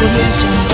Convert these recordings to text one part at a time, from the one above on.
audio jungle.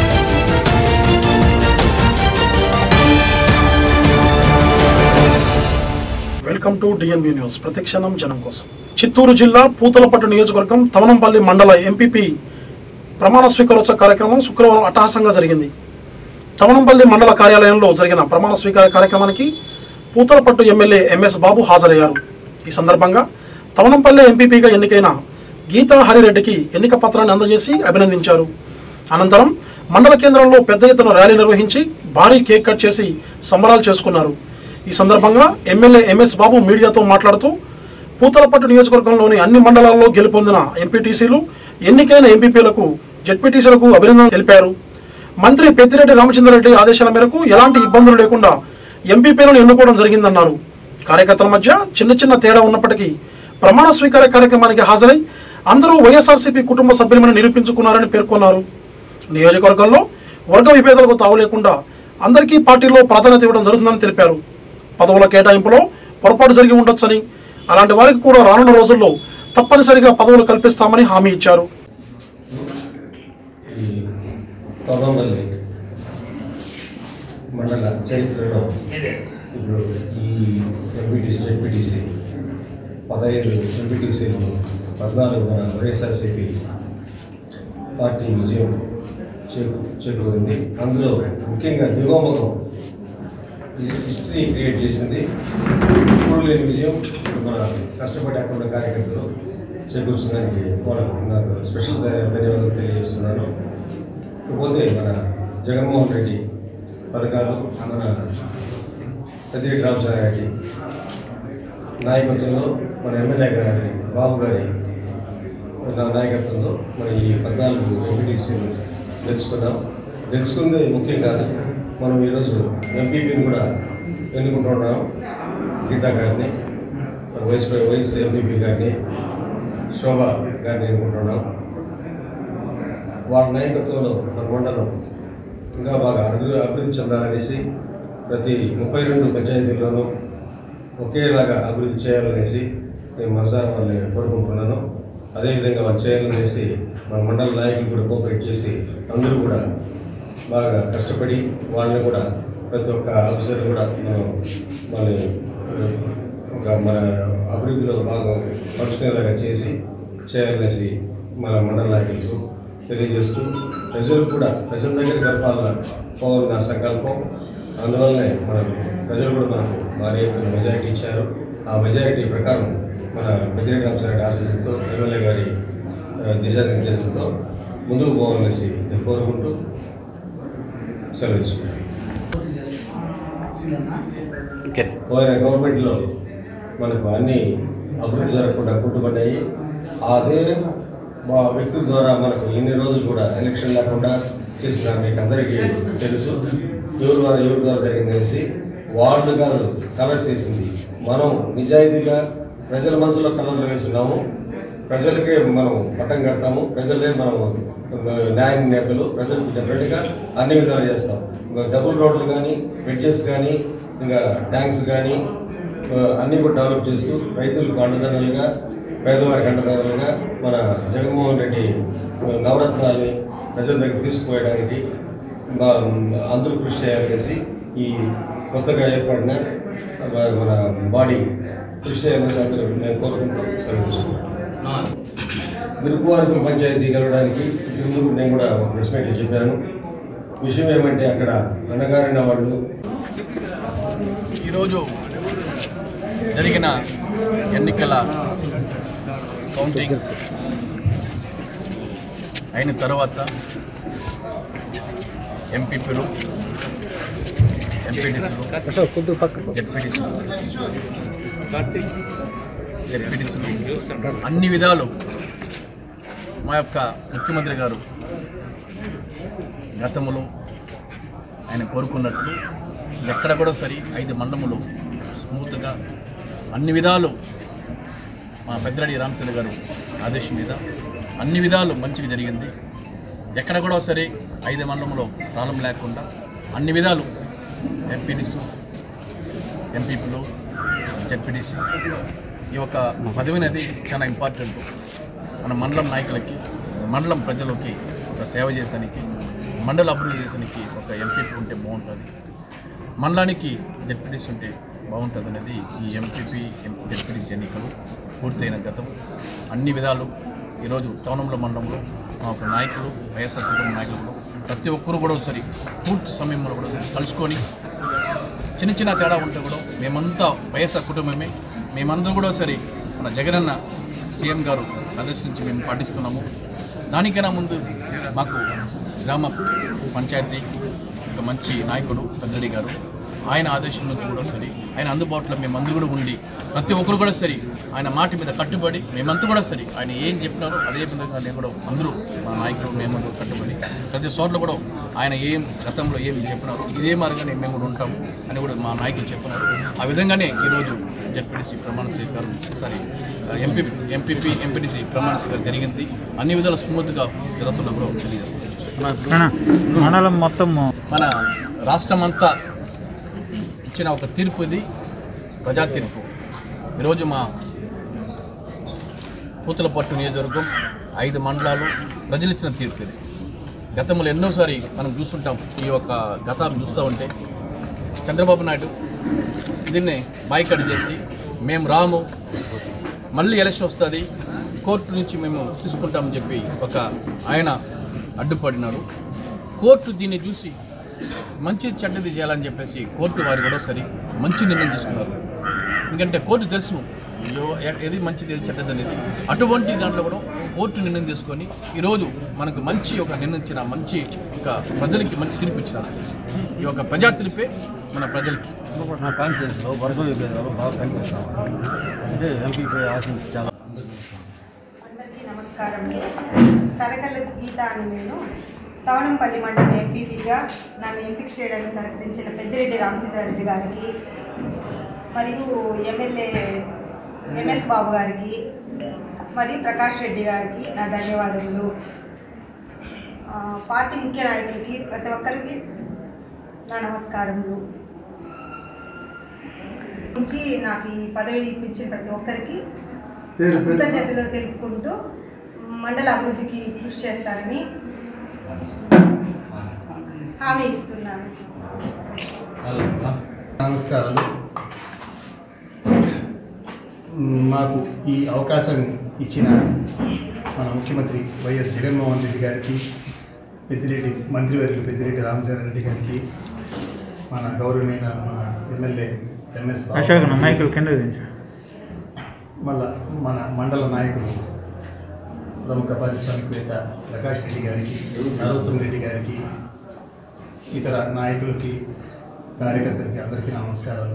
Welcome to DNB news ప్రతిక్షణం జనం కోసం చిత్తూరు జిల్లా పూతలపట్టు నియోజకవర్గం తవనంపల్లి మండల ఎంపీపీ ప్రమాణ స్వీకారోత్సవ కార్యక్రమం శుక్రవారం అట్టహాసంగా జరిగింది తవనంపల్లి మండల కార్యాలయంలో జరిగిన ప్రమాణ స్వీకార కార్యక్రమానికి పూతలపట్టు ఎమ్మెల్యే ఎంఎస్ బాబు హాజరయ్యారు ఈ సందర్భంగా తవనంపల్లి ఎంపీపీగా ఎన్నికైన గీతా హరిరెడ్డికి ఎన్నిక పత్రాన్ని అందజేసి అభినందించారు అనంతరం మండల కేంద్రంలో పెద్ద ఎత్తున ర్యాలీ నిర్వహించి భారీ కేక్ కట్ చేసి సంబరాలు చేసుకున్నారు ఈ సందర్భంగా ఎమ్మెల్యే ఎంఎస్ బాబు మీడియాతో మాట్లాడుతూ పూతలపట్టు నియోజకవర్గంలోని అన్ని మండలాల్లో గెలుపొందిన ఎంపీటీసీలు ఎన్నికైన ఎంపీపీలకు జెడ్పీటీసీలకు అభినందన తెలిపారు మంత్రి పెద్దిరెడ్డి రామచంద్రరెడ్డి ఆదేశాల మేరకు ఎలాంటి ఇబ్బందులు లేకుండా ఎంపీపీలను ఎన్నుకోవడం జరిగిందన్నారు కార్యకర్తల మధ్య చిన్న చిన్న తేడా ఉన్నప్పటికీ ప్రమాణ స్వీకార కార్యక్రమానికి హాజరై అందరూ వైఎస్ఆర్సీపీ కుటుంబ సభ్యులమని నిరూపించుకున్నారని పేర్కొన్నారు నియోజకవర్గంలో వర్గ విభేదాలకు తావు లేకుండా అందరికీ పార్టీలో ప్రాధాన్యత ఇవ్వడం జరుగుతుందని తెలిపారు పదవుల కేటాయింపులో పొరపాటు జరిగి ఉండొచ్చని అలాంటి వారికి కూడా రానున్న రోజుల్లో తప్పనిసరిగా పదవులు కల్పిస్తామని హామీ ఇచ్చారు ఈ తొగంబల్లి మండల చరిత్రలో ఇప్పుడు ఈ ఎంపీటీసీ జెడ్పీటీసీ పదహైదు ఎంపీటీసీలు పద్నాలుగు మన వైఎస్ఆర్సీపీ పార్టీ విజయం చేకు చేకూరింది అందులో ముఖ్యంగా దిగోముఖం హిస్టరీ క్రియేట్ చేసింది ఇప్పుడు లేని విజయం మన కష్టపడి అక్కడ ఉన్న కార్యకర్తలు చేకూర్చడానికి వాళ్ళకు నాకు స్పెషల్ ధన్య- ధన్యవాదాలు తెలియజేస్తున్నాను ఇకపోతే మన జగన్మోహన్ రెడ్డి పథకాలు మన పెద్దిరెడ్డి రామచంద్రారెడ్డి నాయకత్వంలో మన ఎమ్మెల్యే గారి బాబు గారి నా నాయకత్వంలో మన ఈ పద్నాలుగు ఎంపీటీసీలు గెలుచుకున్నాం గెలుచుకుంది ముఖ్యం కాదు మనం ఈరోజు ఎంపీపీని కూడా ఎన్నుకుంటున్నాం గీతా గారిని మన వైస్ వైస్ ఎంపీపీ గారిని శోభ గారిని ఎన్నుకుంటున్నాం వాళ్ళ నాయకత్వంలో మన మండలం ఇంకా బాగా అభివృద్ధి అభివృద్ధి చెందాలనేసి ప్రతి ముప్పై రెండు పంచాయతీల్లోనూ ఒకేలాగా అభివృద్ధి చేయాలనేసి నేను మనసారా వాళ్ళని కోరుకుంటున్నాను అదేవిధంగా వాళ్ళు చేయాలనేసి మన మండల నాయకులు కూడా కోఆపరేట్ చేసి అందరూ కూడా బాగా కష్టపడి వాళ్ళని కూడా ప్రతి ఒక్క ఆఫీసర్ కూడా మనం వాళ్ళని ఒక మన అభివృద్ధిలో భాగం పంచుకునేలాగా చేసి చేయాలనేసి మన మండల నాయకులకు తెలియజేస్తూ ప్రజలు కూడా ప్రజల దగ్గర గడపాలన్న పోవాలి నా సంకల్పం అందువల్లనే మన ప్రజలు కూడా మనకు భారీ ఎత్తున మెజారిటీ ఇచ్చారు ఆ మెజారిటీ ప్రకారం మన పెద్దిరెడ్డి రామచంద్ర ఆశీస్సులతో ఎమ్మెల్యే గారి ఆ, దిశానిర్దేశంతో ముందుకు పోవాలనేసి నేను కోరుకుంటూ సెలవు తీసుకుంటాను పోయిన గవర్నమెంట్లో మనకు అన్ని అభివృద్ధి జరగకుండా కుట్టుబడ్డాయి అదే మా వ్యక్తుల ద్వారా మనకు ఇన్ని రోజులు కూడా ఎలక్షన్ లేకుండా చేసిన మీకు అందరికీ తెలుసు ఎవరి ద్వారా ఎవరి ద్వారా జరిగింది అనేసి వాళ్ళు కాదు కలర్స్ చేసింది మనం నిజాయితీగా ప్రజల మనసులో కలర్లు వేస్తున్నాము ప్రజలకే మనం పట్టం కడతాము ప్రజలే మనం న్యాయ నేతలు ప్రజలకు డెఫినెట్గా అన్ని విధాలు చేస్తాం ఇంకా డబుల్ రోడ్లు కానీ బ్రిడ్జెస్ కానీ ఇంకా ట్యాంక్స్ కానీ ఆ, అన్నీ కూడా డెవలప్ చేస్తూ రైతులకు అండదండలుగా పేదవారికి అండదండలుగా మన జగన్మోహన్ రెడ్డి ఆ, నవరత్నాల్ని ప్రజల దగ్గర తీసుకుపోయడానికి బా- అందరూ కృషి చేయాలనేసి ఈ కొత్తగా ఏర్పడిన ఆ, మన బాడీ కృషి చేయాలనేసి అందరూ నేను కోరుకుంటూ సెలవు తీసుకుంటాను తిరుపువారికి పంచాయతీ గెలవడానికి తిరుమల నేను కూడా ఒక ప్రెస్ మీట్లో చెప్పాను విషయం ఏమంటే అక్కడ అన్నగారిన వాళ్ళు ఈరోజు జరిగిన ఎన్నికల కౌంటింగ్ అయిన తర్వాత ఎంపీపీలు ఎంపీటీసీలు జెడ్పీటీసీలు జెడ్పీటీసీలు అన్ని విధాలు మా యొక్క ముఖ్యమంత్రి గారు గతంలో ఆయన కోరుకున్నట్లు ఎక్కడ కూడా సరి ఐదు మండములు స్మూత్గా అన్ని విధాలు మా పెద్దరెడ్డి రామచంద్ర గారు ఆదేశం మీద అన్ని విధాలు మంచిగా జరిగింది ఎక్కడ కూడా సరే ఐదు మండలంలో ప్రాబ్లం లేకుండా అన్ని విధాలు ఎంపీడీసు ఎంపీపీలు జెడ్పీటీసీ ఈ యొక్క పదవి అనేది చాలా ఇంపార్టెంట్ మన మండలం నాయకులకి మండలం ప్రజలకి ఒక సేవ చేసానికి మండల అభివృద్ధి చేసానికి ఒక ఎంపీపీ ఉంటే బాగుంటుంది మండలానికి జడ్పీటీసీ ఉంటే బాగుంటుంది అనేది ఈ ఎంపీపీ జడ్పీటీసీ ఎన్నికలు పూర్తయిన గతం అన్ని విధాలు ఈరోజు టౌనంలో మండలంలో మా ఒక నాయకులు వైఎస్ఆర్ కుటుంబ నాయకులు కూడా ప్రతి ఒక్కరు కూడా ఒకసారి పూర్తి సమయంలో కూడా ఒకసారి కలుసుకొని చిన్న చిన్న తేడా ఉంటే కూడా మేమంతా వైఎస్ఆర్ కుటుంబమే మేమందరం కూడా సరే మన జగనన్న సీఎం గారు ఆదేశించి మేము పాటిస్తున్నాము దానికైనా ముందు మాకు గ్రామ పంచాయతీ ఒక మంచి నాయకుడు పెద్దడి గారు ఆయన ఆదేశం నుంచి కూడా సరే ఆయన అందుబాటులో మేమందరూ కూడా ఉండి ప్రతి ఒక్కరు కూడా సరే ఆయన మాట మీద కట్టుబడి మేమంతా కూడా సరే ఆయన ఏం చెప్పినారో అదే విధంగా నేను కూడా అందరూ మా నాయకులు మేమందరూ కట్టుబడి ప్రతి చోట్ల కూడా ఆయన ఏం గతంలో ఏం చెప్పినారో ఇదే మార్గానే మేము కూడా ఉంటాము అని కూడా మా నాయకులు చెప్పినారు ఆ విధంగానే ఈరోజు జడ్పీటీసీ ప్రమాణ స్వీకారం సారీ ఎంపీ ఎంపీపీ ఎంపీటీసీ ప్రమాణ స్వీకారం జరిగింది అన్ని విధాల స్మూత్గా జరుగుతున్నా కూడా తెలియజేస్తుంది అన్న, మండలం మొత్తం మన రాష్ట్రం అంతా ఇచ్చిన ఒక తీర్పు ఇది ప్రజా తీర్పు ఈరోజు మా పూతలపట్టు నియోజకవర్గం ఐదు మండలాలు ప్రజలు ఇచ్చిన తీర్పు ఇది గతంలో ఎన్నోసారి మనం చూస్తుంటాం ఈ యొక్క గతాలు చూస్తూ ఉంటే చంద్రబాబు నాయుడు దీన్ని బాయ్కట్ చేసి మేము రాము మళ్ళీ ఎలక్షన్ వస్తుంది కోర్టు నుంచి మేము తీసుకుంటామని చెప్పి ఒక ఆయన అడ్డుపడినాడు కోర్టు దీన్ని చూసి మంచి చెడ్డది చేయాలని చెప్పేసి కోర్టు వారు కూడా సరి మంచి నిర్ణయం తీసుకున్నారు ఎందుకంటే కోర్టు తెలుసును యో- ఎ- ఏది మంచిది ఏది చెడ్డది అనేది అటువంటి దాంట్లో కూడా కోర్టు నిర్ణయం తీసుకొని ఈరోజు మనకు మంచి ఒక నిర్ణయించిన మంచి ఒక ప్రజలకి మంచి తీర్పు ఇచ్చినారు ఈ యొక్క ప్రజా తీర్పే మన ప్రజలకి నా కాన్స్టిట్యూన్సీలో వరద విభేదాలు బాగా కనిపిస్తాం అంటే ఎంపీపై ఆశించాలి అందరికీ నమస్కారం సరకల గీత అని నేను తవనంపల్లి మండలం ఎంపీపీగా నన్ను ఎంపిక చేయడానికి సహకరించిన పెద్దిరెడ్డి రామచంద్రారెడ్డి గారికి మరియు ఎమ్మెల్యే ఎంఎస్ బాబు గారికి మరియు ప్రకాష్ రెడ్డి గారికి నా ధన్యవాదములు ఆ, పార్టీ ముఖ్య నాయకులకి ప్రతి ఒక్కరికి నా నమస్కారములు నుంచి నాకు ఈ పదవి ఇప్పించిన ప్రతి ఒక్కరికి కృతజ్ఞతలు తెలుపుకుంటూ మండల అభివృద్ధికి కృషి చేస్తానని హామీ ఇస్తున్నాను నమస్కారాలు మాకు ఈ అవకాశం ఇచ్చిన మన ముఖ్యమంత్రి వైఎస్ జగన్మోహన్ రెడ్డి గారికి పెద్దిరెడ్డి మంత్రివర్యులు పెద్దిరెడ్డి రామచంద్ర రెడ్డి గారికి మన గౌరవమైన మన ఎమ్మెల్యే ఎంఎస్ బాబు అశోక్ గారికి, మైకుల్ కింద దించు మళ్ళా మన మండల నాయకులు ప్రముఖ పారిశ్రామికవేత్త ప్రకాష్ రెడ్డి గారికి నరోత్తమ్ రెడ్డి గారికి ఇతర నాయకులకి కార్యకర్తలకి అందరికీ నా నమస్కారాలు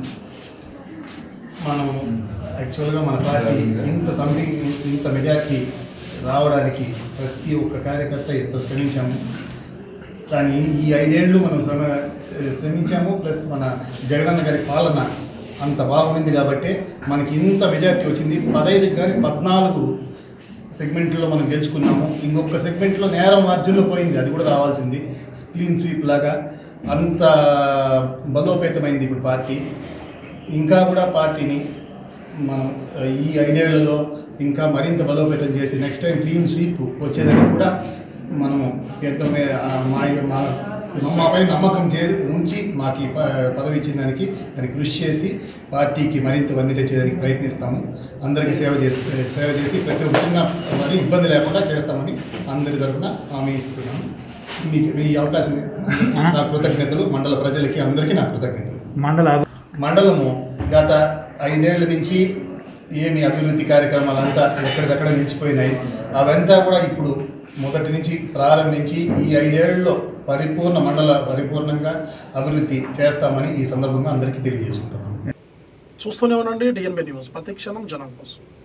మనం యాక్చువల్గా మన పార్టీ ఇంత తమ్మి ఇంత మెజార్టీ రావడానికి ప్రతి ఒక్క కార్యకర్త ఎంతో శ్రమించాము కానీ ఈ ఐదేళ్లు మనం శ్రమ శ్రమించాము ప్లస్ మన జగనన్న గారి పాలన అంత బాగుంది కాబట్టి మనకి ఇంత మెజార్టీ వచ్చింది పదహైదుకి కానీ పద్నాలుగు సెగ్మెంట్లో మనం గెలుచుకున్నాము ఇంకొక సెగ్మెంట్లో నేరం మార్జిన్లో పోయింది అది కూడా రావాల్సింది క్లీన్ స్వీప్ లాగా అంత బలోపేతమైంది ఇప్పుడు పార్టీ ఇంకా కూడా పార్టీని మనం ఆ, ఈ ఐదేళ్లలో ఇంకా మరింత బలోపేతం చేసి నెక్స్ట్ టైం క్లీన్ స్వీప్ వచ్చేదానికి కూడా మనము ఎంతో మే- ఆ, మా మా మాపై నమ్మకం చే ఉంచి మాకు ఈ ప- పదవి ఇచ్చిన దానికి దానికి కృషి చేసి పార్టీకి మరింత వన్నీ తెచ్చేదానికి ప్రయత్నిస్తాము అందరికీ సేవ చేసి సేవ చేసి ప్రతి ఒక్క చిన్న మరి ఇబ్బంది లేకుండా చేస్తామని అందరి తరఫున హామీ ఇస్తున్నాము మీకు ఈ అవకాశం నా కృతజ్ఞతలు మండల ప్రజలకి అందరికీ నా కృతజ్ఞతలు మండల అభి- మండలము గత ఐదేళ్ల నుంచి ఏమి అభివృద్ధి కార్యక్రమాలంతా ఎక్కడికక్కడ నిలిచిపోయినాయి అవంతా కూడా ఇప్పుడు మొదటి నుంచి ప్రారంభించి ఈ ఐదేళ్లలో పరిపూర్ణ మండల పరిపూర్ణంగా అభివృద్ధి చేస్తామని ఈ సందర్భంగా అందరికీ తెలియజేసుకుంటున్నాను చూస్తూనే ఉండండి డిఎన్బి న్యూస్ ప్రతి క్షణం జనం కోసం